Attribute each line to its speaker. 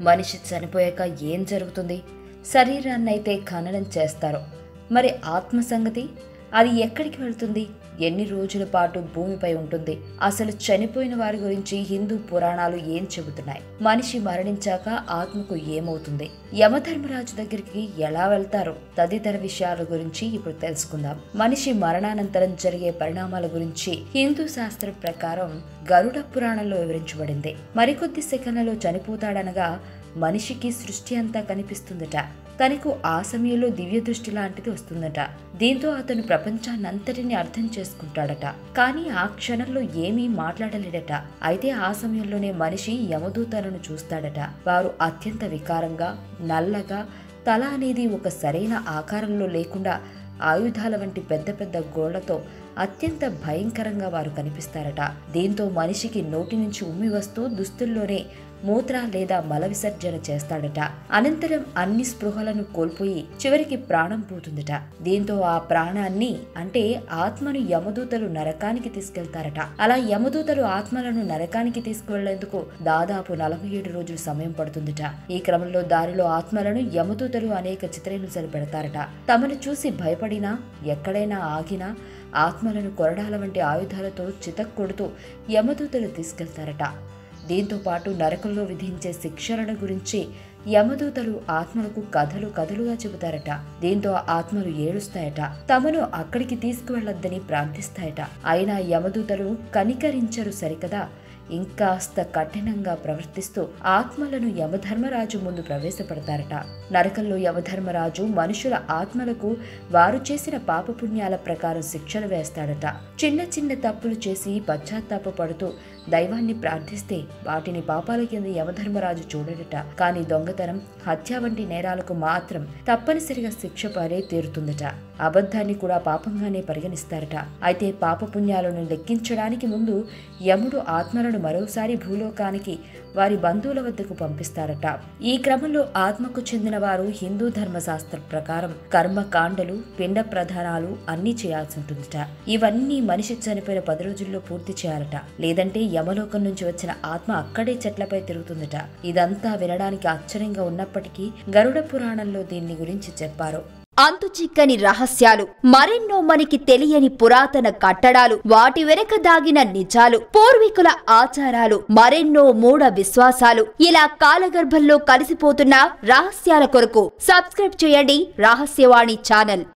Speaker 1: మనిషి చనిపోయాక ఏం జరుగుతుంది శరీరాన్నైతే ఖననం చేస్తారు మరి ఆత్మ సంగతి అది ఎక్కడికి వెళ్తుంది ఎన్ని రోజుల పాటు భూమిపై ఉంటుంది అసలు చనిపోయిన వారి గురించి హిందూ పురాణాలు ఏం చెబుతున్నాయి మనిషి మరణించాక ఆత్మకు ఏమవుతుంది యమధర్మరాజు దగ్గరికి ఎలా వెళ్తారో తదితర విషయాల గురించి ఇప్పుడు తెలుసుకుందాం మనిషి మరణానంతరం జరిగే పరిణామాల గురించి హిందూ శాస్త్రం ప్రకారం గరుడ పురాణంలో వివరించబడింది మరికొద్ది సెకండ్లలో చనిపోతాడనగా మనిషికి సృష్టి అంతా కనిపిస్తుందట తనకు ఆ సమయంలో దివ్య దృష్టి లాంటిది వస్తుందట దీంతో అతను ప్రపంచాన్నంతటిని అర్థం చేసుకుంటాడట కానీ ఆ క్షణంలో ఏమీ మాట్లాడలేడట అయితే ఆ సమయంలోనే మనిషి యమదూతలను చూస్తాడట వారు అత్యంత వికారంగా నల్లగా తల అనేది ఒక సరైన ఆకారంలో లేకుండా ఆయుధాల వంటి పెద్ద పెద్ద గోళ్లతో అత్యంత భయంకరంగా వారు కనిపిస్తారట దీంతో మనిషికి నోటి నుంచి ఉమ్మి వస్తూ దుస్తుల్లోనే మూత్ర లేదా మల విసర్జన చేస్తాడట అనంతరం అన్ని స్పృహలను కోల్పోయి చివరికి ప్రాణం పోతుందట దీంతో ఆ ప్రాణాన్ని అంటే ఆత్మను యమదూతలు నరకానికి తీసుకెళ్తారట అలా యమదూతలు ఆత్మలను నరకానికి తీసుకువెళ్లేందుకు దాదాపు నలభై ఏడు రోజులు సమయం పడుతుందట ఈ క్రమంలో దారిలో ఆత్మలను యమదూతలు అనేక చిత్రహింసలు పెడతారట తమను చూసి భయపడినా ఎక్కడైనా ఆగినా ఆత్మలను కొరడాల వంటి ఆయుధాలతో చితక్కొడుతూ యమదూతలు తీసుకెళ్తారట దీంతో పాటు నరకంలో విధించే శిక్షలను గురించి యమదూతలు ఆత్మలకు కథలు కథలుగా చెబుతారట దీంతో ఆత్మలు ఏడుస్తాయట తమను అక్కడికి తీసుకువెళ్లొద్దని ప్రార్థిస్తాయట అయినా యమదూతలు కనికరించరు సరికదా ఇంకాస్త కఠినంగా ప్రవర్తిస్తూ ఆత్మలను యమధర్మరాజు ముందు ప్రవేశపెడతారట నరకంలో యమధర్మరాజు మనుషుల ఆత్మలకు వారు చేసిన పాపపుణ్యాల ప్రకారం శిక్షలు వేస్తాడట చిన్న చిన్న తప్పులు చేసి పశ్చాత్తాప పడుతూ దైవాన్ని ప్రార్థిస్తే వాటిని పాపాల కింద యమధర్మరాజు చూడడట కానీ దొంగతనం హత్య వంటి నేరాలకు మాత్రం తప్పనిసరిగా శిక్ష పడే తీరుతుందట అబద్ధాన్ని కూడా పాపంగానే పరిగణిస్తారట అయితే పాపపుణ్యాలను లెక్కించడానికి ముందు యముడు ఆత్మలను మరోసారి భూలోకానికి వారి బంధువుల వద్దకు పంపిస్తారట ఈ క్రమంలో ఆత్మకు చెందిన వారు హిందూ ధర్మశాస్త్ర ప్రకారం కర్మకాండలు పిండ ప్రధానాలు అన్నీ చేయాల్సి ఉంటుందట ఇవన్నీ మనిషి చనిపోయిన పది రోజుల్లో పూర్తి చేయాలట లేదంటే యమలోకం నుంచి వచ్చిన ఆత్మ అక్కడే చెట్లపై తిరుగుతుందట ఇదంతా వినడానికి ఆశ్చర్యంగా ఉన్నప్పటికీ గరుడ పురాణంలో దీన్ని గురించి చెప్పారు
Speaker 2: అంతు చిక్కని రహస్యాలు మరెన్నో మనకి తెలియని పురాతన కట్టడాలు వాటి వెనక దాగిన నిజాలు పూర్వీకుల ఆచారాలు మరెన్నో మూఢ విశ్వాసాలు ఇలా కాలగర్భంలో కలిసిపోతున్న రహస్యాల కొరకు సబ్స్క్రైబ్ చేయండి రహస్యవాణి ఛానల్